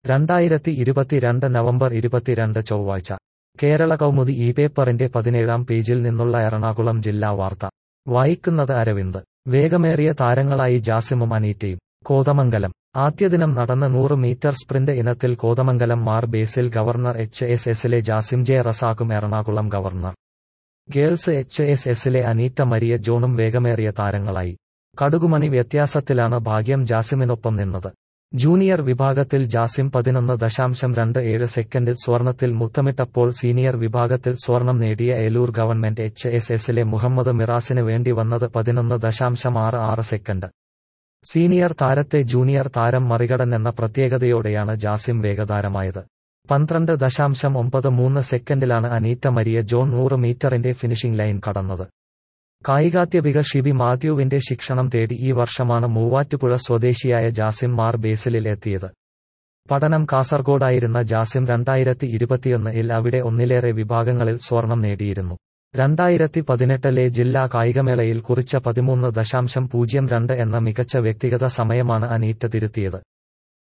രണ്ടായിരത്തി ഇരുപത്തിരണ്ട് നവംബർ ഇരുപത്തിരണ്ട് ചൊവ്വാഴ്ച കേരള കൗമുദി ഈ പേപ്പറിന്റെ പതിനേഴാം പേജിൽ നിന്നുള്ള എറണാകുളം ജില്ലാ വാർത്ത വായിക്കുന്നത് അരവിന്ദ് വേഗമേറിയ താരങ്ങളായി ജാസിമും അനീറ്റയും കോതമംഗലം ആദ്യദിനം നടന്ന നൂറ് മീറ്റർ സ്പ്രിന്റ് ഇനത്തിൽ Kothamangalam Mar Basil government H S എസിലെ ജാസിം ജെ റസാഖും Ernakulam government girls H S എസിലെ അനീറ്റ മരിയ ജോണും വേഗമേറിയ താരങ്ങളായി കടുകുമണി വ്യത്യാസത്തിലാണ് ഭാഗ്യം ജാസിമിനൊപ്പം നിന്നത് ജൂനിയർ വിഭാഗത്തിൽ ജാസിം പതിനൊന്ന് ദശാംശം രണ്ട് ഏഴ് സെക്കൻഡിൽ സ്വർണത്തിൽ മുത്തമിട്ടപ്പോൾ സീനിയർ വിഭാഗത്തിൽ സ്വർണം നേടിയ ഏലൂർ ഗവൺമെന്റ് എച്ച് എസ് എസിലെ മുഹമ്മദ് മിറാസിന് വേണ്ടി വന്നത് പതിനൊന്ന് ദശാംശം ആറ് ആറ് സെക്കൻഡ് സീനിയർ താരത്തെ ജൂനിയർ താരം മറികടന്നെന്ന പ്രത്യേകതയോടെയാണ് ജാസിം വേഗതാരമായത് പന്ത്രണ്ട് ദശാംശം ഒമ്പത് മൂന്ന് സെക്കൻഡിലാണ് അനീറ്റ മരിയ ജോൺ നൂറ് മീറ്ററിന്റെ ഫിനിഷിംഗ് ലൈൻ കടന്നത് കായികാധ്യാപിക ഷിബി മാത്യുവിന്റെ ശിക്ഷണം തേടി ഈ വർഷമാണ് മൂവാറ്റുപുഴ സ്വദേശിയായ ജാസിം മാർ ബേസിലിൽ എത്തിയത് പഠനം കാസർഗോഡായിരുന്ന ജാസിം രണ്ടായിരത്തി ഇരുപത്തിയൊന്നിൽ അവിടെ ഒന്നിലേറെ വിഭാഗങ്ങളിൽ സ്വർണം നേടിയിരുന്നു രണ്ടായിരത്തി പതിനെട്ടിലെ ജില്ലാ കായികമേളയിൽ കുറിച്ച പതിമൂന്ന് ദശാംശം പൂജ്യം രണ്ട് എന്ന മികച്ച വ്യക്തിഗത സമയമാണ് അനീറ്റ തിരുത്തിയത്